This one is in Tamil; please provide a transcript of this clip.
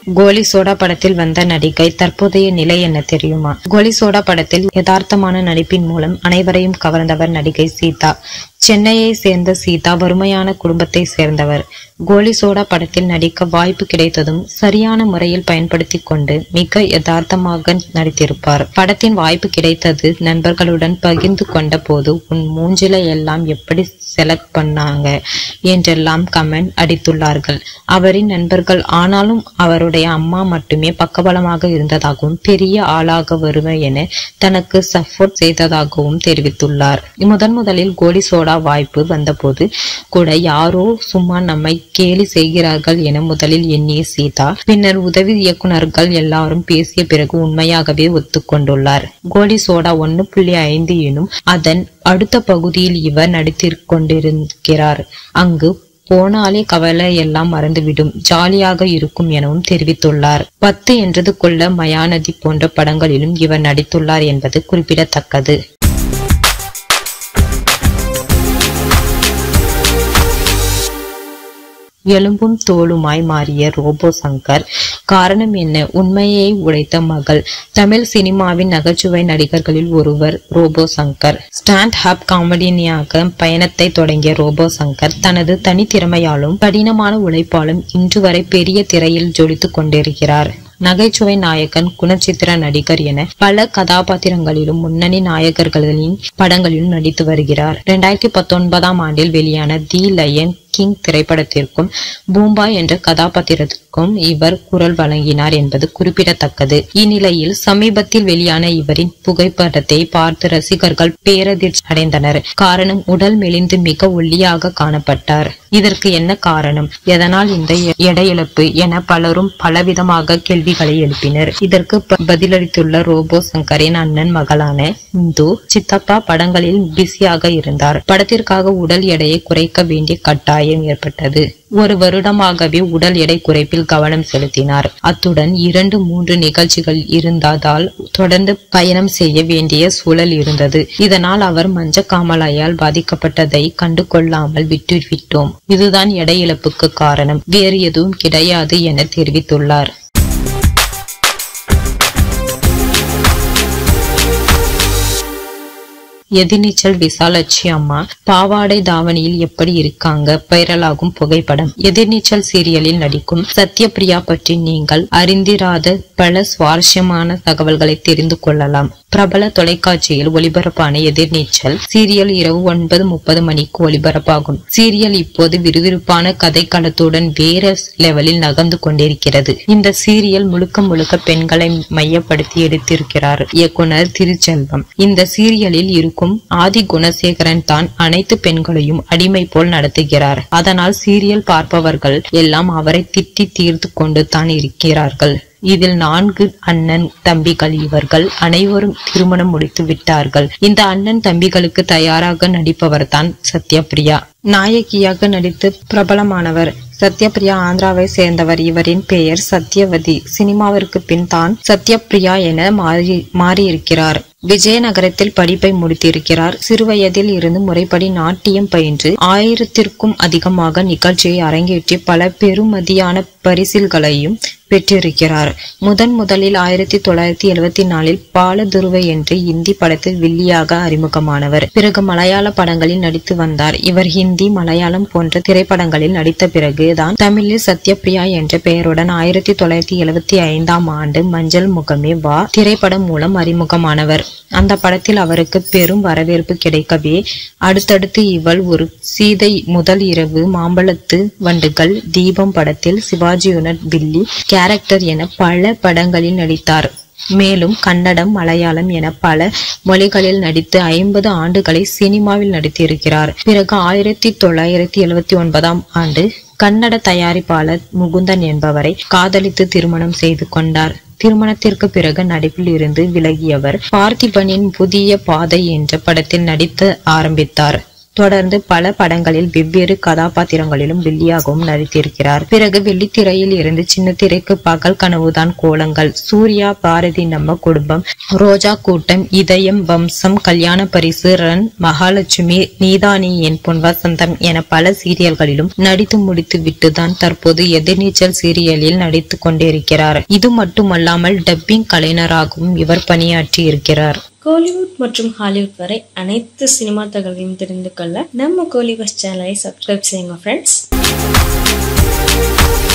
கோலி சோடா படத்தில் வந்த நடிகை தற்போதைய நிலை என்ன தெரியுமா கோலி சோடா படத்தில் யதார்த்தமான நடிப்பின் மூலம் அனைவரையும் கவர்ந்தவர் நடிகை சீதா சென்னையை சேர்ந்த சீதா வறுமையான குடும்பத்தை சேர்ந்தவர் கோலி சோடா படத்தில் நடிக்க வாய்ப்பு கிடைத்ததும் சரியான முறையில் பயன்படுத்தி கொண்டு மிக யதார்த்தமாக நடித்திருப்பார் படத்தின் வாய்ப்பு கிடைத்தது நண்பர்களுடன் பகிர்ந்து கொண்ட போது உன் மூஞ்சில எல்லாம் எப்படி செலக்ட் பண்ணாங்க என்றெல்லாம் கமெண்ட் அடித்துள்ளார்கள் அவரின் நண்பர்கள் ஆனாலும் அவருடைய அம்மா மட்டுமே பக்கபலமாக இருந்ததாகவும் பெரிய ஆளாக வருவேன் என தனக்கு சப்போர்ட் செய்ததாகவும் தெரிவித்துள்ளார் முதன் முதலில் கோலி சோடா வாய்ப்பு வந்தபோது கூட யாரோ சும்மா நம்மை கேலி செய்கிறார்கள் என முதலில் எண்ணிய சீதா பின்னர் உதவி இயக்குனர்கள் எல்லாரும் பேசிய பிறகு உண்மையாகவே ஒத்துக்கொண்டுள்ளார் கோலி சோடா ஒன்னு புள்ளி ஐந்து எனும் அதன் அடுத்த பகுதியில் இவர் நடித்திருக் கொண்டிருக்கிறார் அங்கு போனாலே கவலை எல்லாம் மறந்துவிடும் ஜாலியாக இருக்கும் எனவும் தெரிவித்துள்ளார் பத்து என்றது கொள்ள மயாநதி போன்ற படங்களிலும் இவர் நடித்துள்ளார் என்பது குறிப்பிடத்தக்கது எலும்பும் தோலுமாய் மாறிய ரோபோ சங்கர் காரணம் என்ன உண்மையை உடைத்த மகள் தமிழ் சினிமாவின் நகைச்சுவை நடிகர்களில் ஒருவர் ரோபோ சங்கர் ஸ்டாண்ட் அப் காமெடியனாக பயணத்தை தொடங்கிய ரோபோ சங்கர் தனது தனித்திறமையாலும் கடினமான உழைப்பாலும் இன்று வரை பெரிய திரையில் ஜொலித்துக் கொண்டிருக்கிறார் நகைச்சுவை நாயகன் குணச்சித்திர நடிகர் என பல கதாபாத்திரங்களிலும் முன்னணி நாயகர்களின் படங்களிலும் நடித்து வருகிறார் இரண்டாயிரத்தி பத்தொன்பதாம் ஆண்டில் வெளியான தி லயன் கிங் திரைப்படத்திற்கும் பூம்பா என்ற கதாபாத்திரத்திற்கும் இவர் குரல் வழங்கினார் என்பது குறிப்பிடத்தக்கது இந்நிலையில் சமீபத்தில் வெளியான இவரின் புகைப்படத்தை பார்த்து ரசிகர்கள் பேரதிர்ச்சி அடைந்தனர் காரணம் உடல் மெலிந்து மிக ஒல்லியாக காணப்பட்டார் இதற்கு என்ன காரணம் எதனால் இந்த எடை இழப்பு என பலரும் பலவிதமாக கேள்விகளை எழுப்பினர் இதற்கு ப- பதிலளித்துள்ள ரோபோ சங்கரின் அண்ணன் மகளான இந்து சித்தப்பா படங்களில் பிஸியாக இருந்தார் படத்திற்காக உடல் எடையை குறைக்க வேண்டிய கட்டாயம் ஏற்பட்டது ஒரு வருடமாகவே உடல் எடை குறைப்பில் கவனம் செலுத்தினார் அத்துடன் இரண்டு மூன்று நிகழ்ச்சிகள் இருந்ததால் தொடர்ந்து பயணம் செய்ய வேண்டிய சூழல் இருந்தது இதனால் அவர் மஞ்சக்காமலாயால் பாதிக்கப்பட்டதை கண்டு கொள்ளாமல் விட்டுவிட்டோம் இதுதான் எடை இழப்புக்கு காரணம் வேறு எதுவும் கிடையாது என தெரிவித்துள்ளார் எதிர்நீச்சல் விசாலட்சி அம்மா பாவாடை தாவணியில் எப்படி இருக்காங்க வைரலாகும் புகைப்படம் எதிர்நீச்சல் சீரியலில் நடிக்கும் சத்யபிரியா பற்றி நீங்கள் அறிந்திராத பல சுவாரஸ்யமான தகவல்களை தெரிந்து கொள்ளலாம் பிரபல தொலைக்காட்சியில் ஒளிபரப்பான எதிர்நீச்சல் சீரியல் இரவு ஒன்பது முப்பது மணிக்கு ஒளிபரப்பாகும் சீரியல் இப்போது விறுவிறுப்பான கதைக்களத்துடன் வேற லெவலில் நகர்ந்து கொண்டிருக்கிறது இந்த சீரியல் முழுக்க முழுக்க பெண்களை மையப்படுத்தி எடுத்திருக்கிறார் இயக்குனர் திருச்செல்வம் இந்த சீரியலில் இருக்கும் ஆதி குணசேகரன் தான் அனைத்து பெண்களையும் அடிமை போல் நடத்துகிறார் அதனால் சீரியல் பார்ப்பவர்கள் எல்லாம் அவரை திட்டி தீர்த்து கொண்டு தான் இருக்கிறார்கள் இதில் நான்கு அண்ணன் தம்பிகள் இவர்கள் அனைவரும் திருமணம் முடித்து விட்டார்கள் இந்த அண்ணன் தம்பிகளுக்கு தயாராக நடிப்பவர் தான் சத்யபிரியா நாயகியாக நடித்து பிரபலமானவர் சத்யபிரியா ஆந்திராவை சேர்ந்தவர் இவரின் பெயர் சத்யவதி சினிமாவிற்கு பின் தான் சத்யபிரியா என மாறி மாறியிருக்கிறார் விஜயநகரத்தில் படிப்பை முடித்திருக்கிறார் சிறுவயதில் இருந்து முறைப்படி நாட்டியம் பயின்று ஆயிரத்திற்கும் அதிகமாக நிகழ்ச்சியை அரங்கேற்றி பல பெருமதியான பரிசில்களையும் பெற்றிருக்கிறார் முதன் முதலில் ஆயிரத்தி தொள்ளாயிரத்தி எழுவத்தி நாலில் பாலதுருவை என்று இந்தி படத்தில் வில்லியாக அறிமுகமானவர் பிறகு மலையாள படங்களில் நடித்து வந்தார் இவர் ஹிந்தி மலையாளம் போன்ற திரைப்படங்களில் நடித்த பிறகுதான் தமிழில் சத்யபிரியா என்ற பெயருடன் ஆயிரத்தி தொள்ளாயிரத்தி எழுவத்தி ஐந்தாம் ஆண்டு மஞ்சள் முகமே வா திரைப்படம் மூலம் அறிமுகமானவர் அந்த படத்தில் அவருக்கு பெரும் வரவேற்பு கிடைக்கவே அடுத்தடுத்து இவள் ஒரு சீதை முதல் இரவு மாம்பழத்து வண்டுகள் தீபம் படத்தில் சிவாஜியுடன் வில்லி கேரக்டர் என பல படங்களில் நடித்தார் மேலும் கன்னடம் மலையாளம் என பல மொழிகளில் நடித்து ஐம்பது ஆண்டுகளை சினிமாவில் நடித்திருக்கிறார் பிறகு ஆயிரத்தி தொள்ளாயிரத்தி எழுவத்தி ஒன்பதாம் ஆண்டு கன்னட தயாரிப்பாளர் முகுந்தன் என்பவரை காதலித்து திருமணம் செய்து கொண்டார் திருமணத்திற்கு பிறகு நடிப்பில் இருந்து விலகியவர் பார்த்திபனின் புதிய பாதை என்ற படத்தில் நடித்து ஆரம்பித்தார் தொடர்ந்து பல படங்களில் வெவ்வேறு கதாபாத்திரங்களிலும் வெள்ளியாகவும் நடித்திருக்கிறார் பிறகு வெள்ளித்திரையில் இருந்து சின்ன திரைக்கு பகல் கனவுதான் கோலங்கள் சூர்யா பாரதி நம்ம குடும்பம் ரோஜா கூட்டம் இதயம் வம்சம் கல்யாண பரிசு ரன் மகாலட்சுமி நீதானி என் பொன் வசந்தம் என பல சீரியல்களிலும் நடித்து முடித்து விட்டுதான் தற்போது எதிர்நீச்சல் சீரியலில் நடித்து கொண்டிருக்கிறார் இது மட்டுமல்லாமல் டப்பிங் கலைஞராகவும் இவர் பணியாற்றி இருக்கிறார் கோலிவுட் மற்றும் ஹாலிவுட் வரை அனைத்து சினிமா தகவலையும் தெரிந்து கொள்ள நம்ம கோலிபஸ் சேனலை சப்ஸ்கிரைப் செய்யுங்க ஃப்ரெண்ட்ஸ்